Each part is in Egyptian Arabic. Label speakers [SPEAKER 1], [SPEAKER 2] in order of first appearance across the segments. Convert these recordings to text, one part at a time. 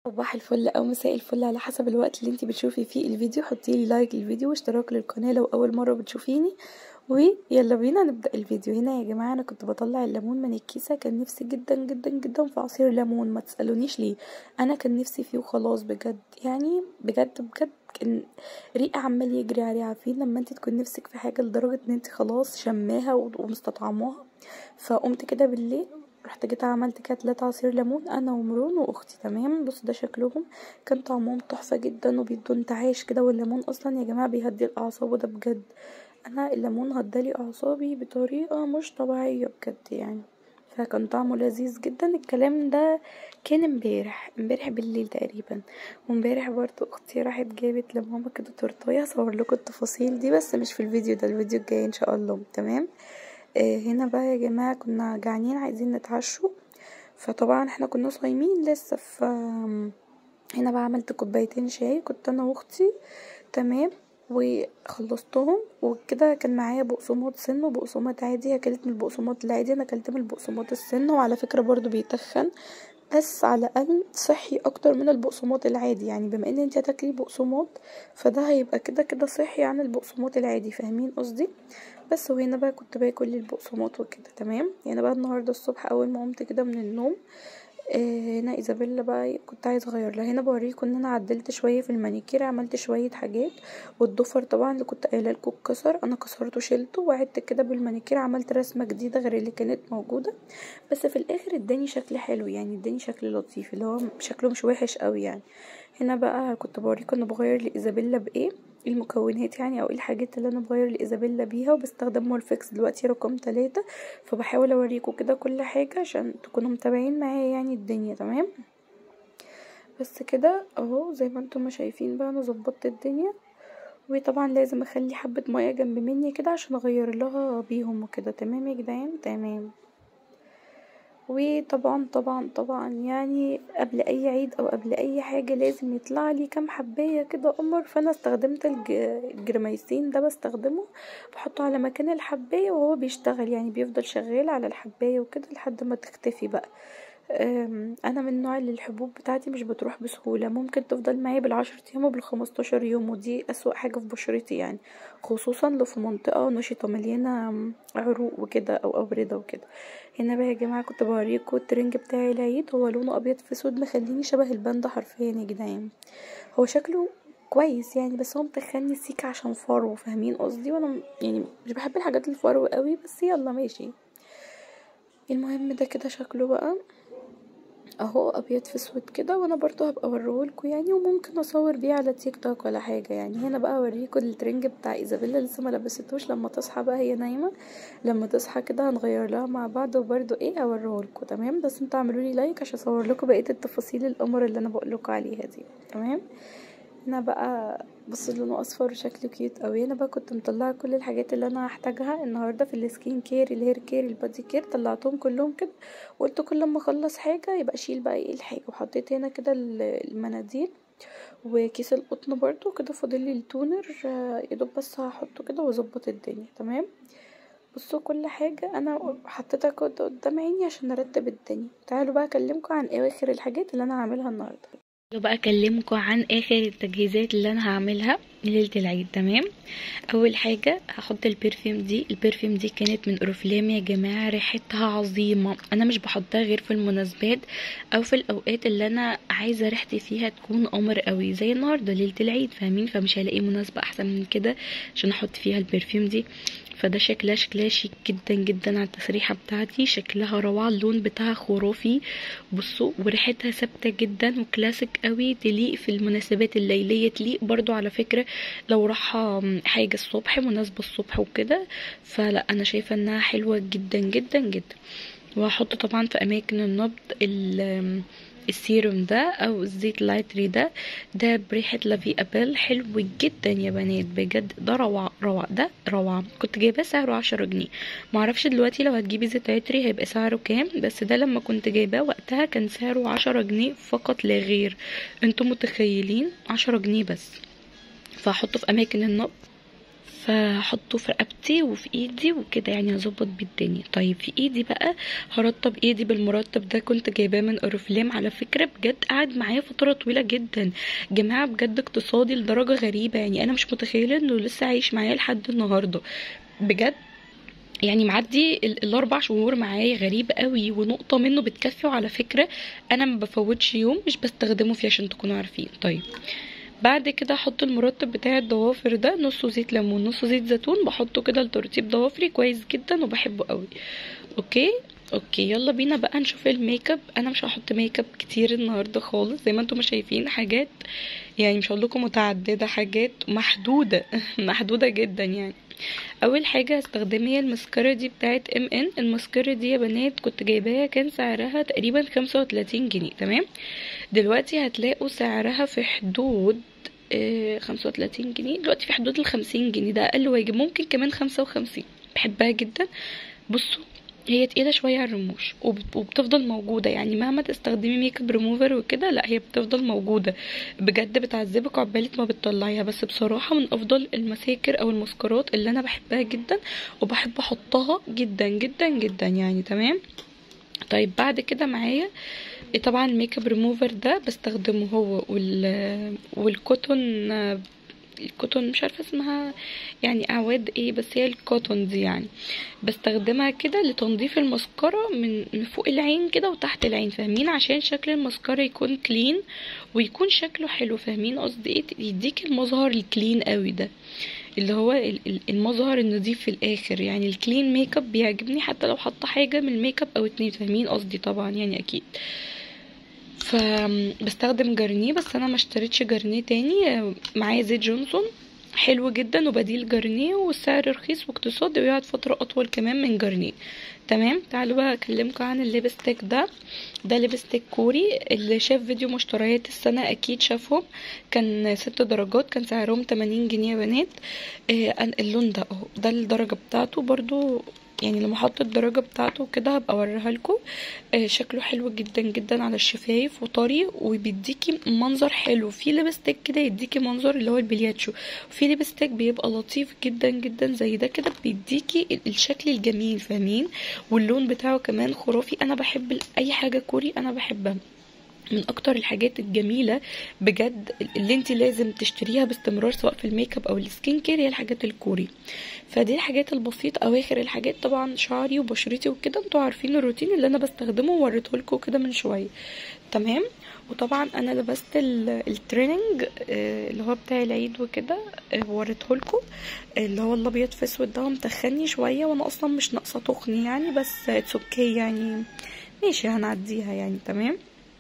[SPEAKER 1] صباح الفل او مساء الفل على حسب الوقت اللي انتي بتشوفي فيه الفيديو حطيلي لايك للفيديو واشتراك للقناه لو اول مره بتشوفيني ويلا بينا نبدا الفيديو هنا يا جماعه انا كنت بطلع الليمون من الكيسه كان نفسي جدا جدا جدا في عصير ليمون ما تسالونيش ليه انا كان نفسي فيه وخلاص بجد يعني بجد بجد كان ريقه عمال يجري عليه عارفين لما انت تكون نفسك في حاجه لدرجه ان انت خلاص شماها ومستطعماها فقمت كده بالليل رحت جيت عملت كده تلاتة عصير ليمون انا ومرون واختي تمام بص ده شكلهم كان طعمهم تحفه جدا وبيدوا انتعاش كده والليمون اصلا يا جماعه بيهدي الاعصاب وده بجد انا الليمون هدالي اعصابي بطريقه مش طبيعيه بجد يعني فكان طعمه لذيذ جدا الكلام ده كان امبارح امبارح بالليل تقريبا وامبارح برضو اختي راحت جابت لماما كده تورتايه هصور لكم التفاصيل دي بس مش في الفيديو ده الفيديو الجاي ان شاء الله تمام آه هنا بقى يا جماعه كنا جعانين عايزين نتعشوا فطبعا احنا كنا صايمين لسه ف هنا بقى عملت كوبايتين شاي كنت انا واختي تمام وخلصتهم وكده كان معايا بقسماط سن وبقسماط عادي اكلت من البقسماط العادي انا اكلت من البقسماط السن وعلى فكره برضو بيتخن بس على الاقل صحي اكتر من البقسماط العادي يعني بما ان انت هتاكلي بقسماط فده هيبقى كده كده صحي عن البقسماط العادي فاهمين قصدي بس وهنا بقى كنت باكل البقسماط وكده تمام يعني بقى النهارده الصبح اول ما قمت كده من النوم آه هنا ايزابيلا بقى كنت عايزه اغير لها هنا بوريكم ان انا عدلت شويه في المانيكير عملت شويه حاجات والضفر طبعا اللي كنت قايله لكم اتكسر انا كسرته شلته وعدت كده بالمانيكير عملت رسمه جديده غير اللي كانت موجوده بس في الاخر اداني شكل حلو يعني اداني شكل لطيف اللي هو شكله مش وحش قوي يعني هنا بقى كنت بوريكم انا بغير لايزابيلا بايه المكونات يعني او ايه الحاجات اللي انا بغير لايزابيلا بيها وبستخدم مورفكس دلوقتي رقم تلاتة فبحاول اوريكم كده كل حاجة عشان تكونوا متابعين معايا يعني الدنيا تمام بس كده اهو زي ما انتم ما شايفين بقى انا ظبطت الدنيا وطبعا لازم اخلي حبة مية جنب مني كده عشان اغير لها بيهم وكده تمام يا جدعان تمام وطبعا طبعا طبعا يعني قبل اي عيد او قبل اي حاجه لازم يطلع لي كام حبايه كده قمر فانا استخدمت الجرميسين ده بستخدمه بحطه على مكان الحبايه وهو بيشتغل يعني بيفضل شغال على الحبايه وكده لحد ما تختفي بقى انا من النوع اللي الحبوب بتاعتي مش بتروح بسهوله ممكن تفضل معايا بالعشر ايام وبالخمستاشر يوم ودي اسوأ حاجه في بشرتي يعني خصوصا لو في منطقه نشطه مليانه عروق وكده او اورده وكده هنا بقى يا جماعه كنت بوريكم الترنج بتاعي العيد هو لونه ابيض في اسود مخليني شبه الباندا حرفيا يا جدعان هو شكله كويس يعني بس هو متخني سيكا عشان فرو فاهمين قصدي وانا يعني مش بحب الحاجات الفرو قوي بس يلا ماشي المهم ده كده شكله بقى اهو ابيض في اسود كده وانا برضو هبقى اوريهولكوا يعني وممكن اصور بيه على تيك توك ولا حاجه يعني هنا بقى اوريكم الترنج بتاع ايزابيلا لسه ما لبستوش لما تصحى بقى هي نايمه لما تصحى كده هنغير لها مع بعض وبرضو ايه اوريهولكوا تمام بس انتوا اعملوا لي لايك عشان اصور لكم بقيه التفاصيل القمر اللي انا بقول لكم عليها دي تمام هنا بقى بص لونه اصفر وشكله كيوت قوي انا بقى كنت مطلعه كل الحاجات اللي انا هحتاجها النهارده في السكين كير الهير كير البادي كير طلعتهم كلهم كده وقلت كل ما اخلص حاجه يبقى اشيل بقى ايه الحاجه وحطيت هنا كده المناديل وكيس القطن برضو كده فاضل لي التونر يا دوب بس هحطه كده واظبط الدنيا تمام بصوا كل حاجة أنا حطيتها كده قدام عيني عشان أرتب الدنيا تعالوا بقى أكلمكم عن أواخر الحاجات اللي أنا هعملها النهاردة
[SPEAKER 2] بقى اكلمكم عن اخر التجهيزات اللي انا هعملها ليله العيد تمام اول حاجه هحط البرفيوم دي البرفيوم دي كانت من اورفلام يا جماعه ريحتها عظيمه انا مش بحطها غير في المناسبات او في الاوقات اللي انا عايزه ريحتي فيها تكون قمر قوي زي النهارده ليله العيد فاهمين فمش هلاقي مناسبه احسن من كده عشان احط فيها البرفيوم دي فده شكلها شكلها شيك جدا جدا على التسريحه بتاعتي شكلها روعه اللون بتاعها خرافي بصوا وريحتها ثابته جدا وكلاسيك قوي تليق في المناسبات الليليه تليق برضو على فكره لو راح حاجه الصبح مناسبه الصبح وكده فلا انا شايفه انها حلوه جدا جدا جدا وهحطه طبعا في اماكن النبض السيروم ده او الزيت لايتري ده ده بريحه لافي ابل حلو جدا يا بنات بجد ده روعه روعه ده روعه كنت جايباه سعره عشرة جنيه معرفش دلوقتي لو هتجيبي زيت لايتري هيبقى سعره كام بس ده لما كنت جايباه وقتها كان سعره عشرة جنيه فقط لا غير انتم متخيلين عشرة جنيه بس فهحطه في اماكن النبض فهحطه في رقبتي وفي ايدي وكده يعني هظبط بيه الدنيا طيب في ايدي بقى هرطب ايدي بالمرطب ده كنت جايباه من اورفلام على فكره بجد قعد معايا فتره طويله جدا جماعه بجد اقتصادي لدرجه غريبه يعني انا مش متخيله انه لسه عايش معايا لحد النهارده بجد يعني معدي ال- الاربع شهور معايا غريب قوي ونقطه منه بتكفي وعلى فكره انا ما بفوتش يوم مش بستخدمه فيه عشان تكونوا عارفين طيب بعد كده احط المرطب بتاع الضوافر ده نصه زيت ليمون نصه زيت زيتون بحطه كده لترطيب ضوافري كويس جدا وبحبه قوي اوكي اوكي يلا بينا بقى نشوف الميك اب انا مش هحط ميك اب كتير النهارده خالص زي ما انتم شايفين حاجات يعني مش هقول لكم متعدده حاجات محدوده محدوده جدا يعني اول حاجه هستخدم هي الماسكارا دي بتاعت ام ان الماسكارا دي يا بنات كنت جايباها كان سعرها تقريبا 35 جنيه تمام دلوقتي هتلاقوا سعرها في حدود خمسة وتلاتين جنيه دلوقتي في حدود الخمسين جنيه ده اقل واجب ممكن كمان خمسة وخمسين بحبها جدا بصوا هي تقيلة شوية على الرموش وب- وبتفضل موجودة يعني مهما تستخدمي ميك اب ريموفر وكده لا هي بتفضل موجودة بجد بتعذبك عقبالك ما بتطلعيها بس بصراحة من افضل المساكر او الماسكارات اللي انا بحبها جدا وبحب احطها جدا جدا جدا يعني تمام طيب بعد كده معايا طبعا الميك اب ريموفر ده بستخدمه هو وال والكوتون الكوتون مش عارفه اسمها يعني اعواد ايه بس هي الكوتون دي يعني بستخدمها كده لتنظيف المسكرة من من فوق العين كده وتحت العين فاهمين عشان شكل المسكرة يكون كلين ويكون شكله حلو فاهمين قصدي ايه يديك المظهر الكلين قوي ده اللي هو ال- ال- المظهر النظيف في الاخر يعني الكلين ميك اب بيعجبني حتى لو حاطه حاجه من الميك اب او اتنين فاهمين قصدي طبعا يعني اكيد فبستخدم جرنيه بس انا ما اشتريتش جرنيه تاني معايا زيت جونسون حلو جدا وبديل جرنيه والسعر رخيص واقتصادي ويقعد فتره اطول كمان من جرنيه تمام تعالوا بقى اكلمكم عن الليبستيك ده ده ليبستيك كوري اللي شاف فيديو مشتريات السنه اكيد شافهم كان ست درجات كان سعرهم 80 جنيه يا بنات آه أنا- اللون ده اهو ده الدرجه بتاعته برضو يعني لما احط الدرجه بتاعته كده هبقى اوريها لكم آه شكله حلو جدا جدا على الشفايف وطري وبيديكي منظر حلو في لبستيك كده يديكي منظر اللي هو البلياتشو في لبستيك بيبقى لطيف جدا جدا زي ده كده بيديكي ال- الشكل الجميل فاهمين واللون بتاعه كمان خرافي انا بحب ال- اي حاجه كوري انا بحبها من اكتر الحاجات الجميله بجد اللي انت لازم تشتريها باستمرار سواء في الميك اب او السكين كير هي الحاجات الكوري فدي الحاجات البسيطه اواخر الحاجات طبعا شعري وبشرتي وكده انتوا عارفين الروتين اللي انا بستخدمه ووريته لكم كده من شويه تمام وطبعا انا لبست ال- التريننج آه، اللي هو بتاع العيد وكده آه، وريته لكم اللي هو الابيض في اسود ده متخني شويه وانا اصلا مش ناقصه تخني يعني بس اتس اوكي يعني ماشي هنعديها يعني تمام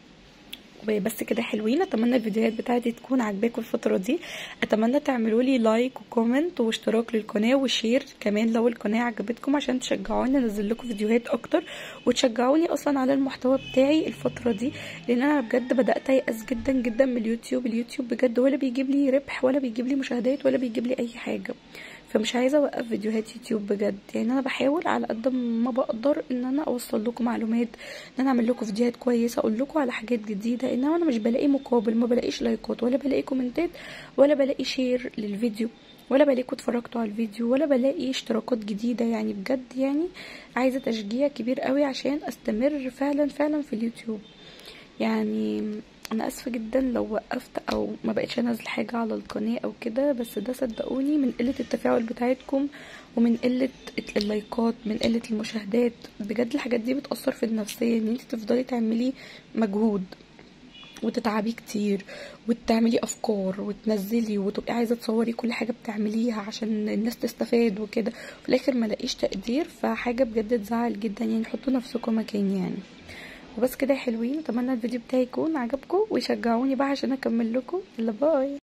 [SPEAKER 2] وبس كده حلوين اتمنى الفيديوهات بتاعتي تكون عاجباكم الفتره دي اتمنى تعملوا لي لايك وكومنت واشتراك للقناه وشير كمان لو القناه عجبتكم عشان تشجعوني انزل لكم فيديوهات اكتر وتشجعوني اصلا على المحتوى بتاعي الفتره دي لان انا بجد بدات ايأس جدا جدا من اليوتيوب اليوتيوب بجد ولا بيجيب لي ربح ولا بيجيب لي مشاهدات ولا بيجيب لي اي حاجه فمش عايزه اوقف فيديوهات يوتيوب بجد يعني انا بحاول على قد ما بقدر ان انا اوصل لكم معلومات ان انا اعمل لكم فيديوهات كويسه اقول لكم على حاجات جديده انما انا مش بلاقي مقابل ما بلاقيش لايكات ولا بلاقي كومنتات ولا بلاقي شير للفيديو ولا بلاقيكم اتفرجتوا على الفيديو ولا بلاقي اشتراكات جديده يعني بجد يعني عايزه تشجيع كبير قوي عشان استمر فعلا فعلا في اليوتيوب يعني انا اسفه جدا لو وقفت او ما بقتش انزل حاجه على القناه او كده بس ده صدقوني من قله التفاعل بتاعتكم ومن قله اللايكات من قله المشاهدات بجد الحاجات دي بتاثر في النفسيه ان انت تفضلي تعملي مجهود وتتعبي كتير وتعملي افكار وتنزلي وتبقي عايزه تصوري كل حاجه بتعمليها عشان الناس تستفاد وكده في الاخر ما لاقيش تقدير فحاجه بجد تزعل جدا يعني حطوا نفسكم مكاني يعني وبس كده يا حلوين اتمنى الفيديو بتاعي يكون عجبكم ويشجعوني بقى عشان اكمل لكم يلا باي